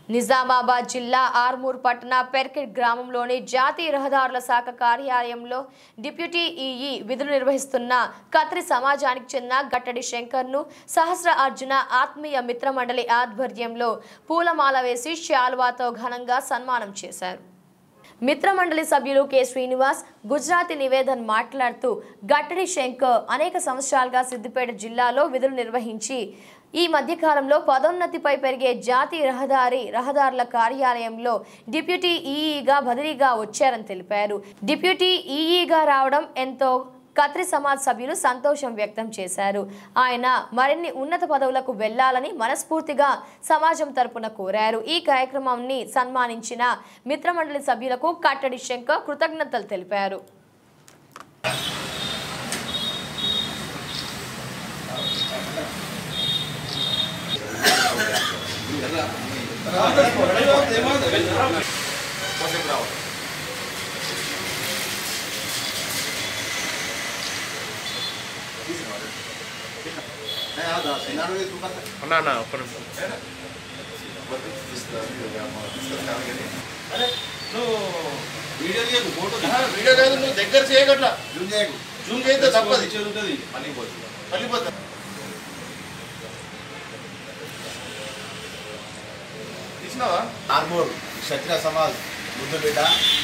నిజామాబాద్ జిల్లా ఆర్మూర్ పట్టణ పెర్కిట్ గ్రామంలోని జాతీయ రహదారుల శాఖ కార్యాలయంలో డిప్యూటీ ఈఈ విధులు నిర్వహిస్తున్న కత్రి సమాజానికి చెందిన గట్టడి శంకర్ను సహస్ర అర్జున ఆత్మీయ మిత్ర మండలి ఆధ్వర్యంలో పూలమాల వేసి శాల్వాతో ఘనంగా సన్మానం చేశారు మిత్రమండలి సభ్యులు కె శ్రీనివాస్ గుజరాతీ నివేదన్ మాట్లాడుతూ గట్టడి శంకర్ అనేక సంవత్సరాలుగా సిద్దిపేట జిల్లాలో విధులు నిర్వహించి ఈ మధ్యకాలంలో పదోన్నతిపై పెరిగే జాతీయ రహదారి రహదారుల కార్యాలయంలో డిప్యూటీ ఈఈగా బదిలీగా వచ్చారని తెలిపారు డిప్యూటీ ఈఈగా రావడం ఎంతో కత్రి సమాజ్ సభ్యులు సంతోషం వ్యక్తం చేశారు ఆయన మరిన్ని ఉన్నత పదవులకు వెళ్లాలని మనస్ఫూర్తిగా సమాజం తరపున కోరారు ఈ కార్యక్రమాన్ని సన్మానించిన మిత్రమండలి సభ్యులకు కట్టడి శంకర్ కృతజ్ఞతలు తెలిపారు అన్నా అన్న ఒక్క నిమిషం వీడియో లేదు నువ్వు దగ్గర చేయగట్లా జూమ్ చేస్తే తప్పది మళ్ళీ తీసినావా ఆర్మూర్ క్షత్రియ సమాజ్ ముద్దు బిడ్డ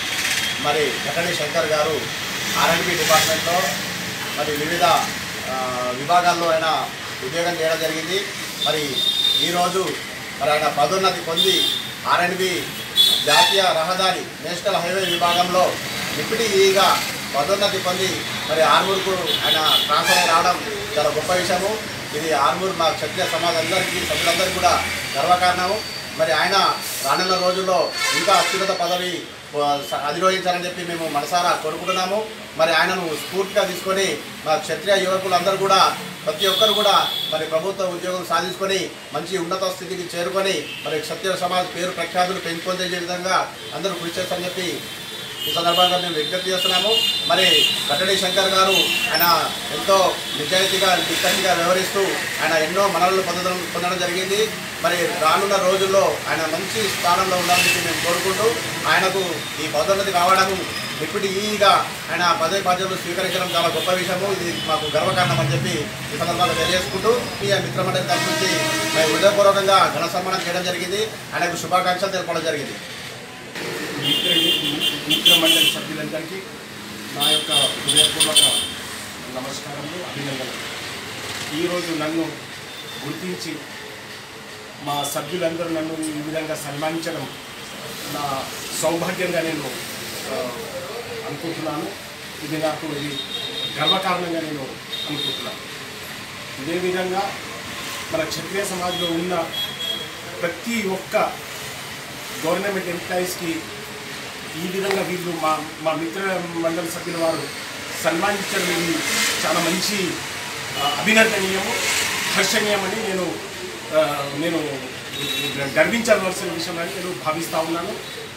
మరి వెంకటేష్ శంకర్ గారు ఆర్ఎండ్బి డిపార్ట్మెంట్లో మరి వివిధ ఆ, విభాగాల్లో ఆయన ఉద్యోగం చేయడం జరిగింది మరి ఈరోజు మరి ఆయన పదోన్నతి పొంది ఆర్ఎండ్బి జాతీయ రహదారి నేషనల్ హైవే విభాగంలో డిప్యూటీ ఈగా పదోన్నతి పొంది మరి ఆర్మూర్కు ఆయన ట్రాన్స్ఫర్ అయి రావడం చాలా గొప్ప విషయము ఇది ఆర్మూర్ మా క్షత్రియ సమాజ్ అందరికీ సభ్యులందరికీ కూడా గర్వకారణము మరి ఆయన రానున్న రోజుల్లో ఇంకా అత్యున్నత పదవి ఆ, స- అధిరోహించాలని చెప్పి మేము మనసారా కోరుకుంటున్నాము మరి ఆయనను స్ఫూర్తిగా తీసుకొని మా క్షత్రియ యువకులందరూ కూడా ప్రతి ఒక్కరు కూడా మరి ప్రభుత్వ ఉద్యోగం సాధించుకొని మంచి ఉన్నత స్థితికి చేరుకొని మరి క్షత్రియ సమాజ్ పేరు ప్రఖ్యాతులు పెంపొందే విధంగా అందరూ కృషి చేస్తారని చెప్పి ఈ సందర్భంగా మేము విజ్ఞప్తి చేస్తున్నాము మరి కట్టడి శంకర్ గారు ఆయన ఎంతో నిజాయితీగా నిక్కచ్చిగా వ్యవహరిస్తూ ఆయన ఎన్నో మనలను పొందడం పొందడం జరిగింది మరి రానున్న రోజుల్లో ఆయన మంచి స్థానంలో ఉండాలని చెప్పి మేము కోరుకుంటూ ఆయనకు ఈ పదోన్నతి కావడము డిప్యూటీ ఈగా ఆయన పదవి బాధ్యతలు స్వీకరించడం చాలా గొప్ప విషయము ఇది మాకు గర్వకారణం అని చెప్పి ఈ సందర్భంగా తెలియజేసుకుంటూ ఈ మిత్రమండలి తరఫు నుంచి మేము హృదయపూర్వకంగా ఘన సన్మానం చేయడం జరిగింది ఆయనకు శుభాకాంక్షలు తెలపడం జరిగింది మిత్ర మిత్ర మండలి సభ్యులందరికీ నా యొక్క హృదయపూర్వక నమస్కారములు అభినందనలు ఈరోజు నన్ను గుర్తించి మా సభ్యులందరూ నన్ను ఈ విధంగా సన్మానించడం నా సౌభాగ్యంగా నేను ఆ, అనుకుంటున్నాను ఇది నాకు ఇది గర్వకారణంగా నేను అనుకుంటున్నాను ఇదే విధంగా మన క్షత్రియ సమాజంలో ఉన్న ప్రతి ఒక్క గవర్నమెంట్ ఎంప్లాయీస్కి ఈ విధంగా వీళ్ళు మా మా మిత్ర మండలి సభ్యుల వారు సన్మానించడం ఇది చాలా మంచి ఆ, అభినందనీయము హర్షణీయమని నేను ఆ, నేను గర్వించవలసిన విషయం అని నేను భావిస్తూ ఉన్నాను